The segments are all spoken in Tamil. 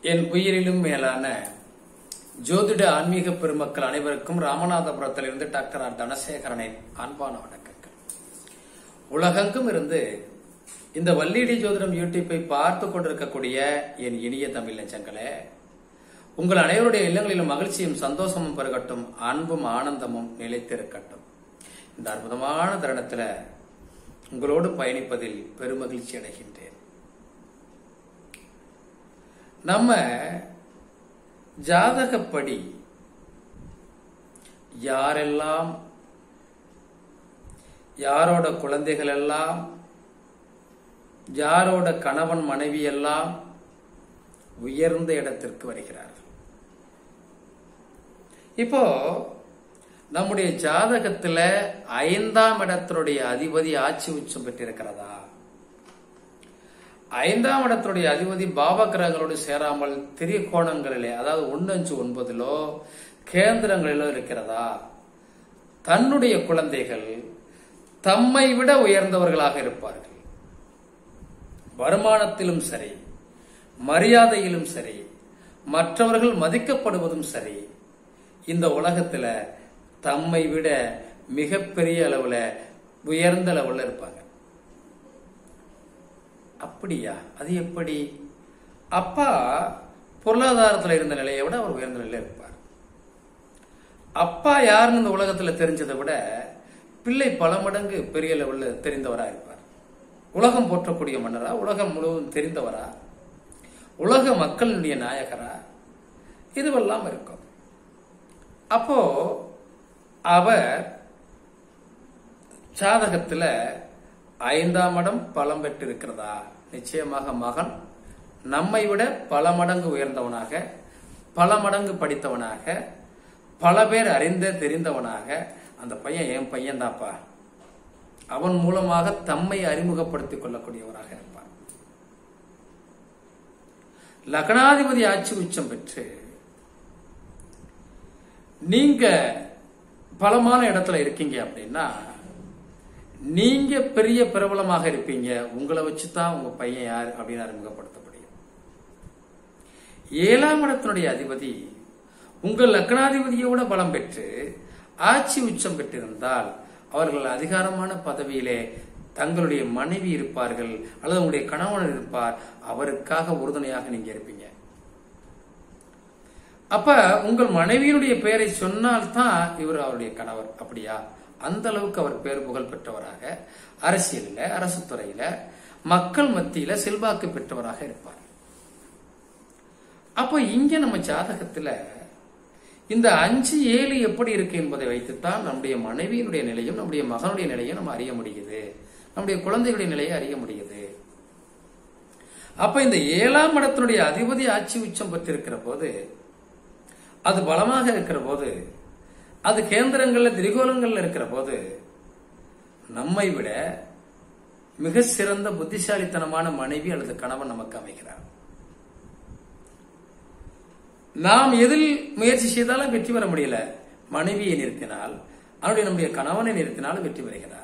என் உயிரிலும் மேலான ஜோதிட ஆன்மீக பெருமக்கள் அனைவருக்கும் ராமநாதபுரத்திலிருந்து டாக்டர் ஆர் தனசேகரனின் அன்பான வணக்கங்கள் உலகெங்கும் இருந்து இந்த வள்ளிடி ஜோதிடம் யூடியூப்பை பார்த்து கொண்டிருக்கக்கூடிய என் இனிய தமிழ் நெஞ்சங்களே உங்கள் அனைவருடைய இல்லங்களிலும் மகிழ்ச்சியும் சந்தோஷமும் பெருகட்டும் அன்பும் ஆனந்தமும் நிலைத்திருக்கட்டும் இந்த அற்புதமான தருணத்துல உங்களோடு பயணிப்பதில் பெருமகிழ்ச்சி அடைகின்றேன் நம்ம ஜாதகப்படி யாரெல்லாம் யாரோட குழந்தைகள் எல்லாம் யாரோட கணவன் மனைவி எல்லாம் உயர்ந்த இடத்திற்கு வருகிறார்கள் இப்போ நம்முடைய ஜாதகத்துல ஐந்தாம் இடத்தினுடைய அதிபதி ஆட்சி உச்சம் பெற்றிருக்கிறதா ஐந்தாம் இடத்துடைய அதிபதி பாவ கிரகங்களோடு சேராமல் திரிகோணங்களிலே அதாவது ஒன்னு அஞ்சு ஒன்பதிலோ கேந்திரங்களிலோ இருக்கிறதா தன்னுடைய குழந்தைகள் தம்மை விட உயர்ந்தவர்களாக இருப்பார்கள் வருமானத்திலும் சரி மரியாதையிலும் சரி மற்றவர்கள் மதிக்கப்படுவதும் சரி இந்த உலகத்துல தம்மை விட மிகப்பெரிய அளவுல உயர்ந்த அளவுல இருப்பாங்க அப்படியா அது எப்படி அப்பா பொருளாதாரத்தில் இருந்த நிலையை விட அவர் உயர்ந்த நிலையில இருப்பார் அப்பா யாருன்னு இந்த உலகத்துல தெரிஞ்சதை விட பிள்ளை பல மடங்கு பெரிய லெவல்ல தெரிந்தவரா இருப்பார் உலகம் போற்றக்கூடிய மன்னரா உலகம் முழுவதும் தெரிந்தவரா உலக மக்களுடைய நாயகரா இதுவெல்லாம் இருக்கும் அப்போ அவர் ஜாதகத்துல ஐந்தாம் இடம் பலம் பெற்றிருக்கிறதா நிச்சயமாக மகன் நம்மை விட பல மடங்கு உயர்ந்தவனாக பல மடங்கு படித்தவனாக பல பேர் அறிந்த தெரிந்தவனாக அந்த பையன் என் பையன் தாப்பா அவன் மூலமாக தம்மை அறிமுகப்படுத்திக் கொள்ளக்கூடியவராக இருப்பார் லக்னாதிபதி ஆட்சி உச்சம் பெற்று நீங்க பலமான இடத்துல இருக்கீங்க அப்படின்னா நீங்க பெரிய பிரபலமாக இருப்பீங்க உங்களை வச்சுதான் உங்க பையன் யார் அப்படின்னு அறிமுகப்படுத்த முடியும் ஏழாம் இடத்தினுடைய அதிபதி உங்கள் லக்னாதிபதியோட பலம் பெற்று ஆட்சி உச்சம் பெற்றிருந்தால் அவர்கள் அதிகாரமான பதவியிலே தங்களுடைய மனைவி இருப்பார்கள் அல்லது உங்களுடைய கணவன் இருப்பார் அவருக்காக உறுதுணையாக நீங்க இருப்பீங்க அப்ப உங்கள் மனைவியினுடைய பெயரை சொன்னால்தான் இவர் அவருடைய கணவர் அப்படியா அந்த அளவுக்கு அவர் பேர் புகழ் பெற்றவராக அரசியலில் அரசு துறையில மக்கள் மத்தியில செல்வாக்கு பெற்றவராக இருப்பார் அப்போ இங்க நம்ம ஜாதகத்துல இந்த அஞ்சு ஏழு எப்படி இருக்கு என்பதை வைத்துத்தான் நம்முடைய மனைவியினுடைய நிலையும் நம்முடைய மகனுடைய நிலையும் நம்ம அறிய முடியுது நம்முடைய குழந்தைகளுடைய நிலையை அறிய முடியுது அப்ப இந்த ஏழாம் இடத்தினுடைய அதிபதி ஆட்சி உச்சம் பெற்றிருக்கிற போது அது பலமாக இருக்கிற போது அது கேந்திரங்கள்ல திரிகோலங்கள்ல இருக்கிற போது நம்மை விட மிக சிறந்த புத்திசாலித்தனமான மனைவி அல்லது கணவன் நமக்கு அமைகிறார் நாம் எதில் முயற்சி செய்தாலும் வெற்றி பெற முடியல மனைவியை நிறுத்தினால் அவருடைய நம்முடைய கணவனை நிறுத்தினாலும் வெற்றி பெறுகிறார்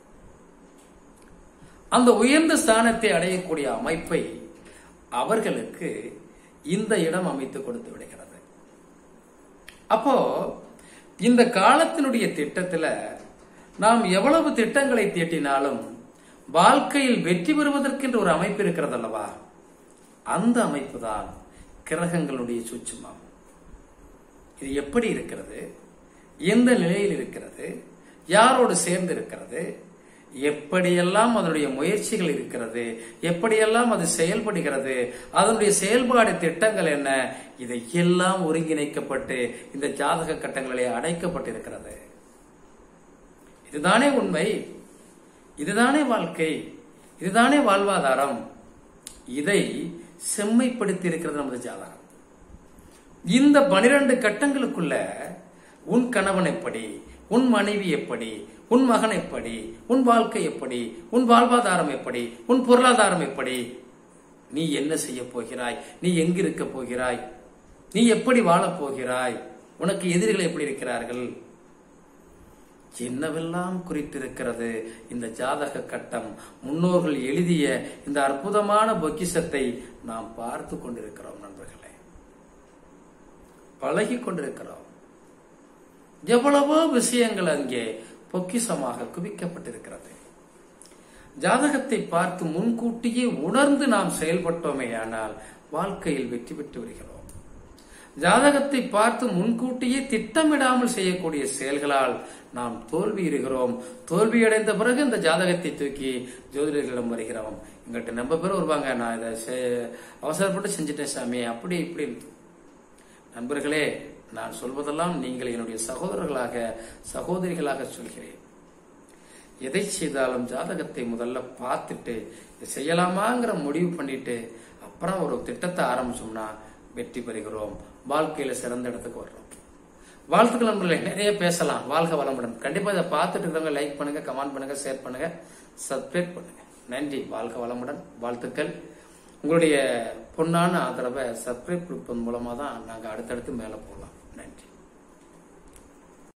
அந்த உயர்ந்த ஸ்தானத்தை அடையக்கூடிய அமைப்பை அவர்களுக்கு இந்த இடம் அமைத்து கொடுத்து விடுகிறது அப்போ இந்த காலத்தினுடைய திட்டத்துல நாம் எவ்வளவு திட்டங்களை தீட்டினாலும் வாழ்க்கையில் வெற்றி பெறுவதற்கென்று ஒரு அமைப்பு இருக்கிறது அல்லவா அந்த அமைப்பு தான் கிரகங்களுடைய சூட்சுமம் இது எப்படி இருக்கிறது எந்த நிலையில் இருக்கிறது யாரோடு சேர்ந்து இருக்கிறது எப்படியெல்லாம் அதனுடைய முயற்சிகள் இருக்கிறது எப்படியெல்லாம் அது செயல்படுகிறது அதனுடைய செயல்பாடு திட்டங்கள் என்ன இதை எல்லாம் ஒருங்கிணைக்கப்பட்டு இந்த ஜாதக கட்டங்களிலே அடைக்கப்பட்டிருக்கிறது இதுதானே உண்மை இதுதானே வாழ்க்கை இதுதானே வாழ்வாதாரம் இதை செம்மைப்படுத்தி இருக்கிறது நமது ஜாதகம் இந்த பனிரெண்டு கட்டங்களுக்குள்ள உன் கணவன் எப்படி உன் மனைவி எப்படி உன் மகன் எப்படி உன் வாழ்க்கை எப்படி உன் வாழ்வாதாரம் எப்படி உன் பொருளாதாரம் எப்படி நீ என்ன செய்ய போகிறாய் நீ எங்கிருக்க போகிறாய் நீ எப்படி வாழப் போகிறாய் உனக்கு எதிரிகள் எப்படி இருக்கிறார்கள் என்னவெல்லாம் குறித்திருக்கிறது இந்த ஜாதக கட்டம் முன்னோர்கள் எழுதிய இந்த அற்புதமான பொக்கிஷத்தை நாம் பார்த்து கொண்டிருக்கிறோம் நண்பர்களே பழகி கொண்டிருக்கிறோம் எவ்வளவோ விஷயங்கள் அங்கே பொக்கிஷமாக குவிக்கப்பட்டிருக்கிறது ஜாதகத்தை பார்த்து முன்கூட்டியே உணர்ந்து நாம் செயல்பட்டோமே ஆனால் வாழ்க்கையில் வெற்றி பெற்று வருகிறோம் ஜாதகத்தை பார்த்து முன்கூட்டியே திட்டமிடாமல் செய்யக்கூடிய செயல்களால் நாம் தோல்வியுறுகிறோம் தோல்வியடைந்த பிறகு இந்த ஜாதகத்தை தூக்கி ஜோதிடர்களிடம் வருகிறோம் எங்கள்கிட்ட ரொம்ப பேர் வருவாங்க நான் இதை செ- அவசரப்பட்டு செஞ்சுட்டேன் சாமி அப்படி இப்படி நண்பர்களே நான் சொல்வதெல்லாம் நீங்கள் என்னுடைய சகோதரர்களாக சகோதரிகளாக சொல்கிறேன் எதை செய்தாலும் ஜாதகத்தை முதல்ல பார்த்துட்டு இதை செய்யலாமாங்கிற முடிவு பண்ணிட்டு அப்புறம் ஒரு திட்டத்தை ஆரம்பிச்சோம்னா வெற்றி பெறுகிறோம் வாழ்க்கையில சிறந்த இடத்துக்கு வர்றோம் வாழ்த்துக்கள் நண்பர்களே நிறைய பேசலாம் வாழ்க வளமுடன் கண்டிப்பா இதை பார்த்துட்டு இருக்கிறவங்க லைக் பண்ணுங்க கமெண்ட் பண்ணுங்க ஷேர் பண்ணுங்க சப்ஸ்கிரைப் பண்ணுங்க நன்றி வாழ்க வளமுடன் வாழ்த்துக்கள் உங்களுடைய பொன்னான ஆதரவை சப்ஸ்கிரைப் கொடுப்பதன் மூலமா தான் நாங்க அடுத்தடுத்து மேல போகலாம்